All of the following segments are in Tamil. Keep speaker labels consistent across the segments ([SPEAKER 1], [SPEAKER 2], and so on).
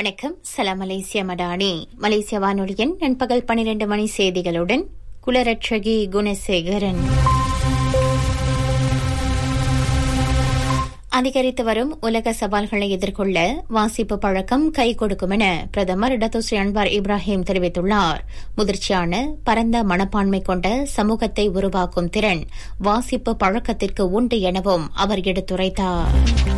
[SPEAKER 1] வணக்கம் சலாம் மலேசியா மடானி மலேசிய வானொலியின் நண்பகல் பனிரெண்டு மணி செய்திகளுடன் குலரட்சகி குணசேகரன் அதிகரித்து வரும் உலக சவால்களை எதிர்கொள்ள வாசிப்பு பழக்கம் கை கொடுக்கும் என பிரதமர் டத்தோஸ்ரீ அன்வார் இப்ராஹிம் தெரிவித்துள்ளார் முதிர்ச்சியான பரந்த மனப்பான்மை கொண்ட சமூகத்தை உருவாக்கும் திறன் வாசிப்பு பழக்கத்திற்கு உண்டு எனவும் அவர் எடுத்துரைத்தார்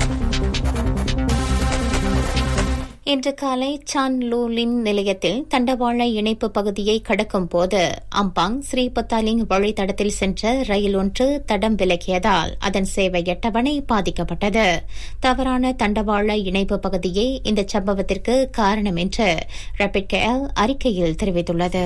[SPEAKER 1] இன்று காலை சான் லூலின் நிலையத்தில் தண்டவாள இணைப்பு பகுதியை கடக்கும் போது அம்பாங் ஸ்ரீபத்தாலிங் வழித்தடத்தில் சென்ற ரயில் ஒன்று தடம் விலகியதால் அதன் சேவை எட்டவணை பாதிக்கப்பட்டது தவறான தண்டவாள இணைப்பு பகுதியே இந்த சம்பவத்திற்கு காரணம் என்று ரபிட் கேஎல் அறிக்கையில் தெரிவித்துள்ளது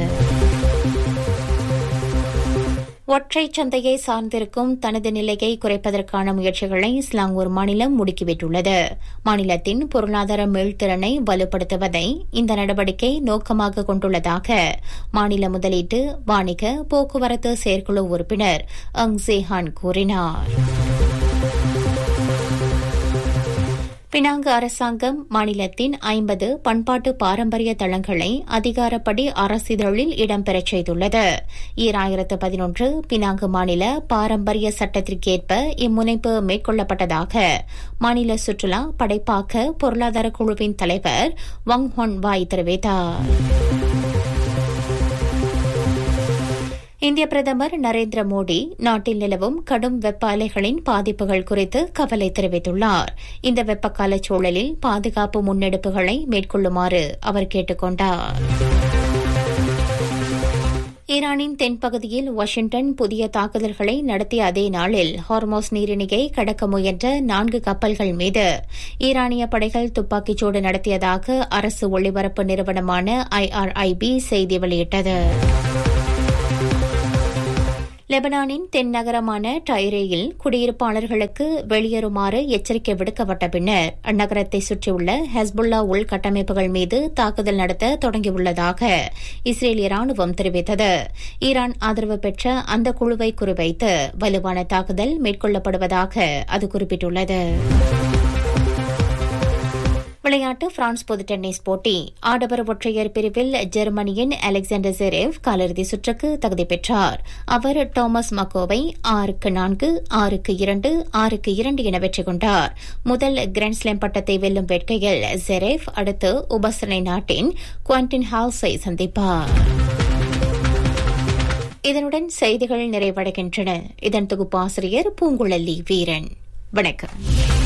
[SPEAKER 1] ஒற்றை சந்தையை சார்ந்திருக்கும் தனது நிலையை குறைப்பதற்கான முயற்சிகளை ஸ்லாங்கூர் மாநிலம் முடுக்கிவிட்டுள்ளது மாநிலத்தின் பொருளாதார மீள்திறனை வலுப்படுத்துவதை இந்த நடவடிக்கை நோக்கமாக கொண்டுள்ளதாக மாநில முதலீட்டு வாணிக போக்குவரத்து செயற்குழு உறுப்பினர் அங் சேஹான் கூறினார் பினாங்கு அரசாங்கம் மாநிலத்தின் ஐம்பது பண்பாட்டு பாரம்பரிய தளங்களை அதிகாரப்படி அரசிதழில் இடம்பெறச் செய்துள்ளது ஈராயிரத்து பதினொன்று பினாங்கு மாநில பாரம்பரிய சட்டத்திற்கேற்ப இம்முனைப்பு மேற்கொள்ளப்பட்டதாக மாநில சுற்றுலா படைப்பாக்க பொருளாதார குழுவின் தலைவர் வங் ஹொன் வாய் தெரிவித்தார் இந்திய பிரதமர் நரேந்திர மோடி நாட்டில் நிலவும் கடும் வெப்ப அலைகளின் பாதிப்புகள் குறித்து கவலை தெரிவித்துள்ளார் இந்த வெப்பக்கால சூழலில் பாதுகாப்பு முன்னெடுப்புகளை மேற்கொள்ளுமாறு அவர் கேட்டுக் கொண்டார் ஈரானின் தென்பகுதியில் வாஷிங்டன் புதிய தாக்குதல்களை நடத்திய அதே நாளில் ஹார்மோஸ் நீரிணையை கடக்க முயன்ற நான்கு கப்பல்கள் மீது ஈரானிய படைகள் துப்பாக்கிச்சூடு நடத்தியதாக அரசு ஒளிபரப்பு நிறுவனமான ஐஆர்ஐபி செய்தி வெளியிட்டது லெபனானின் தென்னகரமான டைரேயில் குடியிருப்பாளர்களுக்கு வெளியேறுமாறு எச்சரிக்கை விடுக்கப்பட்ட பின்னர் அந்நகரத்தை சுற்றியுள்ள ஹெஸ்புல்லா உள்கட்டமைப்புகள் மீது தாக்குதல் நடத்த தொடங்கியுள்ளதாக இஸ்ரேலிய ராணுவம் தெரிவித்தது ஈரான் ஆதரவு பெற்ற அந்த குழுவை குறிவைத்து வலுவான தாக்குதல் மேற்கொள்ளப்படுவதாக அது குறிப்பிட்டுள்ளது விளையாட்டு பிரான்ஸ் பொது டென்னிஸ் போட்டி ஆடவர் ஒற்றையர் பிரிவில் ஜெர்மனியின் அலெக்சாண்டர் ஜெரேவ் காலிறுதி சுற்றுக்கு தகுதி பெற்றார் அவர் டோமஸ் மக்கோவை ஆறுக்கு நான்கு ஆறுக்கு இரண்டு ஆறுக்கு இரண்டு என வெற்றி கொண்டார் முதல் கிராண்ட்ஸ்லாம் பட்டத்தை வெல்லும் வேட்கையில் ஜெரேவ் அடுத்து உபசரணை நாட்டின் குவாண்டின் ஹால்ஸை சந்திப்பார் இதனுடன் செய்திகள் நிறைவடைகின்றன இதன் தொகுப்பாசிரியர் பூங்குழலி வீரன் வணக்கம்